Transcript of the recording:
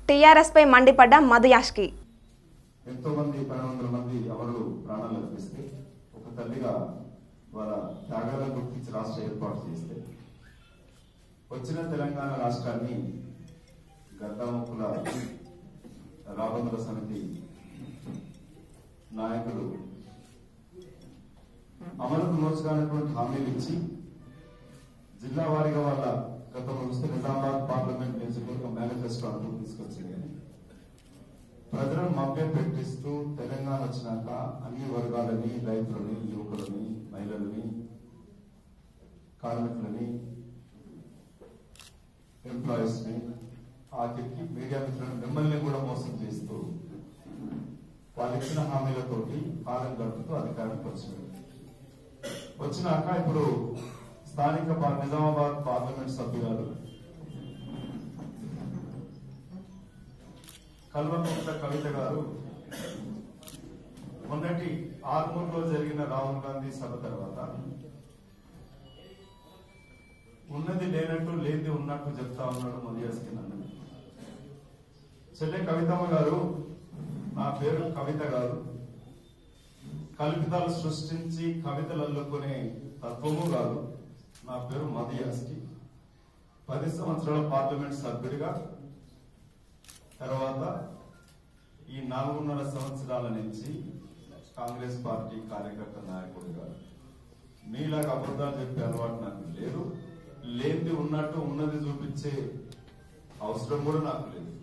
TRS పై మండిపడ్డ మధు యాష్కి ఎంతో మంది పన్నెండు వందల మంది అమరులు ప్రాణాలు అర్పిస్తే ఒక తల్లిగా వాళ్ళ త్యాగాలను గుర్తించి రాష్ట్ర ఏర్పాటు చేస్తే వచ్చిన తెలంగాణ రాష్ట్రాన్ని గద్దాముక్కుల రాబందుల సమితి నాయకులు అమలుకు నోచుకున్నటువంటి హామీలు ఇచ్చి జిల్లా వారీగా వాళ్ళ గతంలో చూస్తే నిజామాబాద్ పార్లమెంట్ నియోజకవర్గం మేనిఫెస్టో అంటూ తీసుకొచ్చింది కానీ ప్రజలను మభ్యం పెట్టిస్తూ తెలంగాణ వచ్చినాక అన్ని వర్గాలని రైతులని యువకులని మహిళలని కార్మికులని ఎంప్లాయీస్ ని ఆఖరికి మీడియా మిత్రులను మిమ్మల్ని కూడా మోసం చేస్తూ వాళ్ళు ఇచ్చిన హామీలతోటి కాలం గడుపుతూ అధికారానికి వచ్చింది వచ్చినాక ఇప్పుడు స్థానిక పా- నిజామాబాద్ పార్లమెంట్ సభ్యురాలు కల్వకుంట్ల కవిత గారు మొన్నటి ఆర్మూర్లో జరిగిన రాహుల్ గాంధీ సభ తర్వాత ఉన్నది లేనట్టు లేనిది ఉన్నట్టు చెప్తా ఉన్నాడు మొదలస్కి నన్ను చెల్లె కవితమ్మ గారు నా పేరు కవిత గారు కల్పితాలు సృష్టించి కవితలు అల్లుకునే తత్వము కాదు నా పేరు మదియాస్కి పది సంవత్సరాల పార్లమెంట్ సభ్యుడిగా తర్వాత ఈ నాలుగున్నర సంవత్సరాల నుంచి కాంగ్రెస్ పార్టీ కార్యకర్త నాయకుడిగా మీలాగా అబద్ధాలు చెప్పే అలవాటు నాకు లేదు లేనిది ఉన్నట్టు ఉన్నది చూపించే అవసరం కూడా నాకు లేదు